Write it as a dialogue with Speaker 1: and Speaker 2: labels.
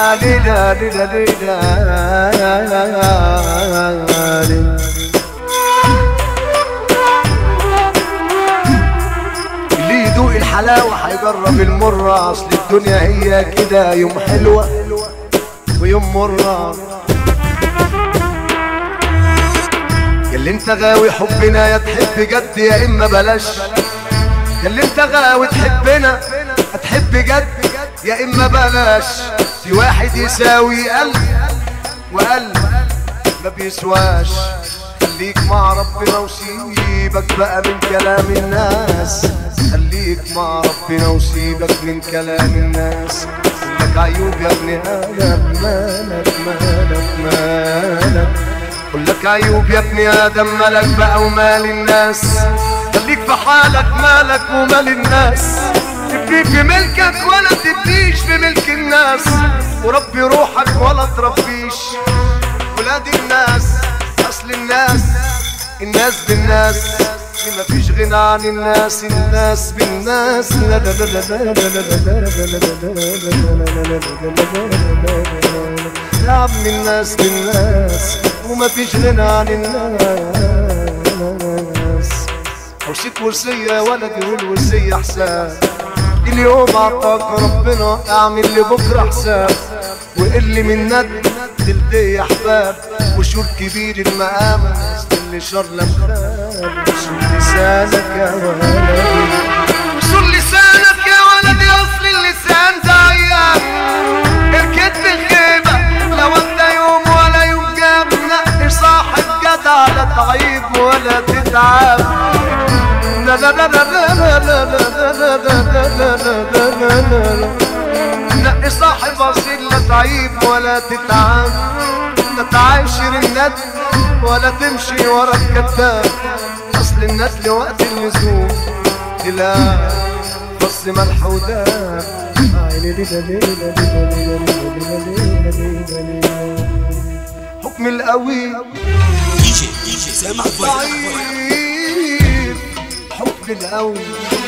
Speaker 1: ليلى ليلى ليلى اللي يدوق الحلاوة هيجرب المرة أصل الدنيا هي كده يوم حلوة ويوم مرة اللي انت غاوي حبنا يا تحب جد يا اما بلاش يا اللي انت غاوي تحبنا هتحب جد يا اما بلاش في واحد يساوي قلب وقلب ما بيسواش خليك مع ربنا وسيبك بقى من كلام الناس خليك مع ربنا وسيبك من كلام الناس لك عيوب يا ابن ادم مالك مالك مالك قول لك عيوب يا ابن ادم مالك بقى ومال الناس خليك في حالك مالك ومال الناس تبني في ملكك ولا تبنيش في ملك الناس وربي روحك ولا تربيش ولاد الناس اصل الناس الناس بالناس ما فيش غنى عن الناس الناس بالناس لا لا لا لا لا لا لا يا عم الناس بالناس وما فيش غنى عن الناس اوصيك وصية يا ولدي والوصية حساب اليوم اعطاك ربنا اعمل لبكرة حساب وقل من ند تلدي احباب وشور كبير المقام اصل اللي شر لمخاب شور لسانك يا ولدي شور لسانك يا ولدي اصل اللسان ده عيان الكذب الغيبة لو انت يوم ولا يوم جاب نقي صاحب جدع لا تعيب ولا تتعب لا لا لا لا لا لا لا لا لا لا لا لا لا نقي صاحب اصيل لا تعيب ولا تتعب لا تعاشر الند ولا تمشي ورا الكذاب اصل الناس لوقت اللزوم تلاقي فص ملح وداب حكم القوي
Speaker 2: دي جي دي جي سامع فايز
Speaker 1: ضعيف حكم القوي